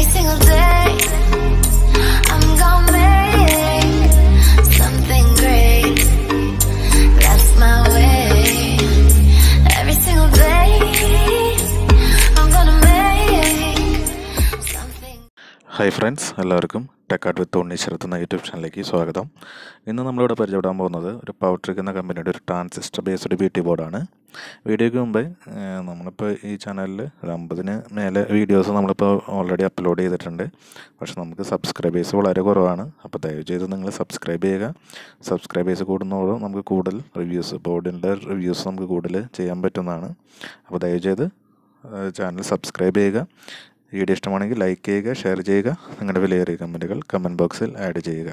single day. I'm gonna make something great. That's my way. Every single day, I'm gonna make something. Hi friends എല്ലാവർക്കും ടെക്കാർട്ട് വിത്ത് ഉണ്ണീശ്വരത്ത് എന്ന YouTube ചാനലിലേക്ക് സ്വാഗതം ഇന്ന് നമ്മളിവിടെ പരിചയപ്പെടാൻ പോകുന്നത് ഒരു പവർട്രിക് എന്ന കമ്പനിയുടെ ഒരു ട്രാൻസിസ്റ്റർ ബേസ്ഡ് ബ്യൂട്ടി ബോർഡാണ് വീഡിയോയ്ക്ക് മുമ്പേ ഏഹ്, നമ്മളിപ്പോൾ ഈ ചാനലിൽ ഒരു അമ്പതിന് മേലെ വീഡിയോസ് നമ്മളിപ്പോൾ ഓൾറെഡി അപ്ലോഡ് ചെയ്തിട്ടുണ്ട് പക്ഷെ നമുക്ക് സബ്സ്ക്രൈബേഴ്സ് വളരെ കുറവാണ് അപ്പോൾ ദയവ് ചെയ്ത് നിങ്ങൾ സബ്സ്ക്രൈബ് ചെയ്യുക സബ്സ്ക്രൈബേഴ്സ് കൂടുന്നതോടും നമുക്ക് കൂടുതൽ റിവ്യൂസ് ബോർഡിൻ്റെ റിവ്യൂസ് നമുക്ക് കൂടുതൽ ചെയ്യാൻ പറ്റുന്നതാണ് അപ്പോൾ ദയവ് ചെയ്ത് ചാനൽ സബ്സ്ക്രൈബ് ചെയ്യുക വീഡിയോ ഇഷ്ടമാണെങ്കിൽ ലൈക്ക് ചെയ്യുക ഷെയർ ചെയ്യുക നിങ്ങളുടെ വിലയേറിയ കമൻറ്റുകൾ കമൻറ്റ് ബോക്സിൽ ആഡ് ചെയ്യുക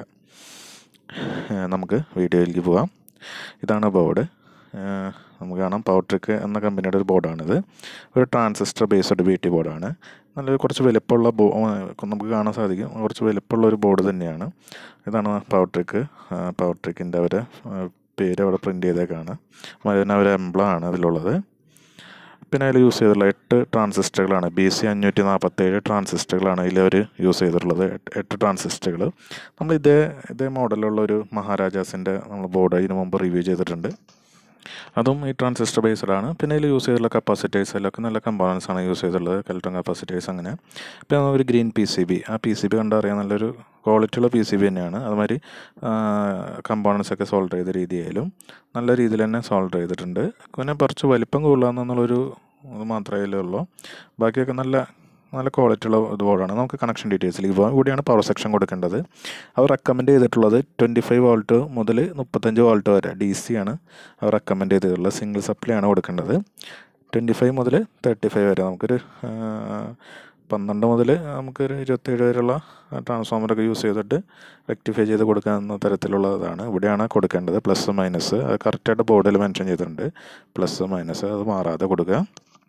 ഏഹ് നമുക്ക് വീഡിയോയിലേക്ക് പോകാം ഇതാണ് ബോർഡ് ഏഹ് നമുക്ക് കാണാം പവർട്രിക്ക് എന്ന കമ്പനിയുടെ ഒരു ബോർഡാണിത് ഒരു ട്രാൻസിസ്റ്റർ ബേസ്ഡ് ബ്യൂട്ടി ബോർഡാണ് നല്ലൊരു കുറച്ച് വലിപ്പമുള്ള ബോ ഏഹ് നമുക്ക് കാണാൻ സാധിക്കും കുറച്ച് വലിപ്പമുള്ള ഒരു ബോർഡ് തന്നെയാണ് ഇതാണ് പവർട്രിക്ക് പവർട്രിക്കിൻ്റെ അവർ പേര് അവിടെ പ്രിൻ്റ് ചെയ്തേക്കാണ് അതിന് അവർ എംബ്ലമാണ് അതിലുള്ളത് പിന്നെ അതിൽ യൂസ് ചെയ്തിട്ടുള്ള എട്ട് ട്രാൻസിസ്റ്ററുകളാണ് ബി സി അഞ്ഞൂറ്റി നാൽപ്പത്തേഴ് ട്രാൻസിസ്റ്ററുകളാണ് ഇതിൽ അവർ യൂസ് ചെയ്തിട്ടുള്ളത് എട്ട് എട്ട് ട്രാൻസിസ്റ്ററുകൾ നമ്മൾ ഇതേ ഇതേ മോഡലുള്ള ഒരു മഹാരാജാസിൻ്റെ നമ്മൾ ബോർഡ് ഇതിനു മുമ്പ് റിവ്യൂ ചെയ്തിട്ടുണ്ട് അതും ഈ ട്രാൻസിസ്റ്റർ ബേസ്ഡ് ആണ് പിന്നെ ഇതിൽ യൂസ് ചെയ്തിട്ടുള്ള കപ്പാസിറ്റേഴ്സ് അതിലൊക്കെ നല്ല കമ്പോണൻസ് ആണ് യൂസ് ചെയ്തിട്ടുള്ളത് കെൽട്ടൺ കപ്പാസിറ്റേഴ്സ് അങ്ങനെ പിന്നെ ഒരു ഗ്രീൻ പി സി ബി ആ പി സി ബി കണ്ടറിയാൻ നല്ലൊരു ക്വാളിറ്റി ഉള്ള പി സി ബി തന്നെയാണ് അതുമാതിരി കമ്പോണൻസ് ഒക്കെ സോൾവ് ചെയ്ത രീതിയിലും നല്ല രീതിയിൽ തന്നെ സോൾവ് ചെയ്തിട്ടുണ്ട് പിന്നെ കുറച്ച് വലിപ്പം കൂടുതലാണെന്നുള്ളൊരു ഇത് മാത്രമേ ഇതിലുള്ളൂ ബാക്കിയൊക്കെ നല്ല നല്ല ക്വാളിറ്റി ഉള്ള ഇത് ബോർഡാണ് നമുക്ക് കണക്ഷൻ ഡീറ്റെയിൽസിലേക്ക് പോകാം ഇവിടെയാണ് പവർ സെക്ഷൻ കൊടുക്കേണ്ടത് അവർ റെക്കമെൻഡ് ചെയ്തിട്ടുള്ളത് ട്വൻറ്റി ഫൈവ് വോൾട്ട് മുതൽ മുപ്പത്തഞ്ച് വോൾട്ട് വരെ ഡി സി ആണ് അവർ റെക്കമെൻഡ് ചെയ്തിട്ടുള്ളത് സിംഗിൾ സപ്ലൈ ആണ് കൊടുക്കേണ്ടത് ട്വൻറ്റി ഫൈവ് മുതൽ തേർട്ടി ഫൈവ് വരെ നമുക്കൊരു ആ, പന്ത്രണ്ട് മുതൽ നമുക്കൊരു ഇരുപത്തേഴ് വരെയുള്ള ട്രാൻസ്ഫോമറൊക്കെ യൂസ് ചെയ്തിട്ട് റെക്ടിഫൈ ചെയ്ത് കൊടുക്കാവുന്ന തരത്തിലുള്ളതാണ് ഇവിടെയാണ് കൊടുക്കേണ്ടത് പ്ലസ് മൈനസ് അത് കറക്റ്റായിട്ട് ബോർഡിൽ മെൻഷൻ ചെയ്തിട്ടുണ്ട് പ്ലസ് മൈനസ് അത് മാറാതെ കൊടുക്കുക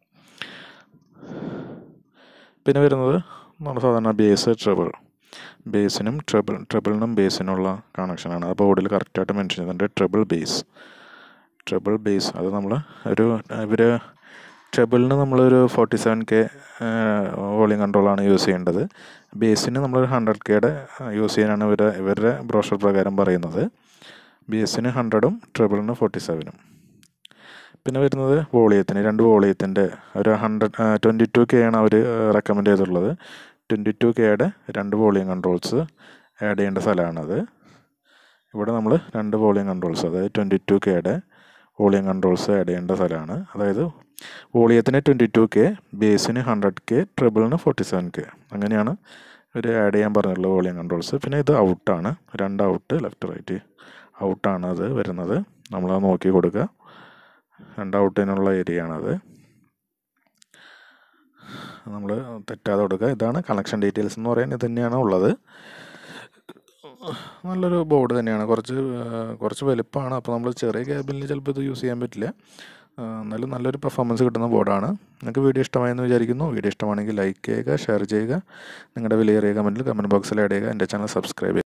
പിന്നെ വരുന്നത് നമ്മുടെ സാധാരണ ബേസ് ട്രിബിൾ ബേസിനും ട്രിബിൾ ട്രിബിളിനും ബേസിനുള്ള കണക്ഷനാണ് ആ ബോർഡിൽ കറക്റ്റായിട്ട് മെൻഷൻ ചെയ്തിട്ടുണ്ട് ട്രിബിൾ ബേസ് ട്രിബിൾ ബേസ് അത് നമ്മൾ ഒരു ഇവർ ട്രിബിളിന് നമ്മളൊരു ഫോർട്ടി സെവൻ കെ വോളിയം കൺട്രോളാണ് യൂസ് ചെയ്യേണ്ടത് ബേസിന് നമ്മളൊരു ഹൺഡ്രഡ് കെയുടെ യൂസ് ചെയ്യാനാണ് ഇവർ ഇവരുടെ ബ്രോഷർ പ്രകാരം പറയുന്നത് ബേസിന് ഹൺഡ്രഡും ട്രിബിളിന് ഫോർട്ടി സെവനും പിന്നെ വരുന്നത് വോളിയത്തിന് രണ്ട് വോളിയത്തിൻ്റെ ഒരു ഹൺഡ്രഡ് ട്വൻറ്റി ടു കെ ആണ് അവർ റെക്കമെൻഡ് ചെയ്തിട്ടുള്ളത് ട്വൻറ്റി ടു കെയുടെ രണ്ട് വോളിയം കൺട്രോൾസ് ആഡ് ചെയ്യേണ്ട സ്ഥലമാണത് ഇവിടെ നമ്മൾ രണ്ട് വോളിയം കൺട്രോൾസ് അതായത് ട്വൻറ്റി ടു കെയുടെ വോളിയം കൺട്രോൾസ് ആഡ് ചെയ്യേണ്ട സ്ഥലമാണ് അതായത് വോളിയത്തിന് ട്വൻറ്റി ടു കെ ബേസിന് ഹൺഡ്രഡ് കെ ട്രിബിളിന് ഫോർട്ടി സെവൻ കെ അങ്ങനെയാണ് ഇവർ ആഡ് ചെയ്യാൻ പറഞ്ഞിട്ടുള്ള വോളിയം കൺട്രോൾസ് പിന്നെ ഇത് ഔട്ടാണ് രണ്ട് ഔട്ട് ലെഫ്റ്റ് റൈറ്റ് ഔട്ടാണ് അത് വരുന്നത് നമ്മളത് നോക്കി കൊടുക്കുക രണ്ട് ഔട്ടിനുള്ള ഏരിയ ആണത് നമ്മൾ തെറ്റാതെ കൊടുക്കുക ഇതാണ് കണക്ഷൻ ഡീറ്റെയിൽസ് എന്ന് പറയാൻ ഇത് തന്നെയാണ് ഉള്ളത് നല്ലൊരു ബോർഡ് തന്നെയാണ് കുറച്ച് ആ, കുറച്ച് വലുപ്പമാണ് അപ്പോൾ നമ്മൾ ചെറിയ ക്യാബിനിൽ ചിലപ്പോൾ ഇത് യൂസ് ചെയ്യാൻ പറ്റില്ല ആ, എന്നാലും നല്ലൊരു പെർഫോമൻസ് കിട്ടുന്ന ബോർഡാണ് നിങ്ങൾക്ക് വീഡിയോ ഇഷ്ടമായെന്ന് വിചാരിക്കുന്നു വീഡിയോ ഇഷ്ടമാണെങ്കിൽ ലൈക്ക് ചെയ്യുക ഷെയർ ചെയ്യുക നിങ്ങളുടെ വിലയേറിയ കമൻറ്റിൽ കമൻറ്റ് ബോക്സിൽ ആഡ് ചെയ്യുക എൻ്റെ ചാനൽ സബ്സ്ക്രൈബ് ചെയ്യുക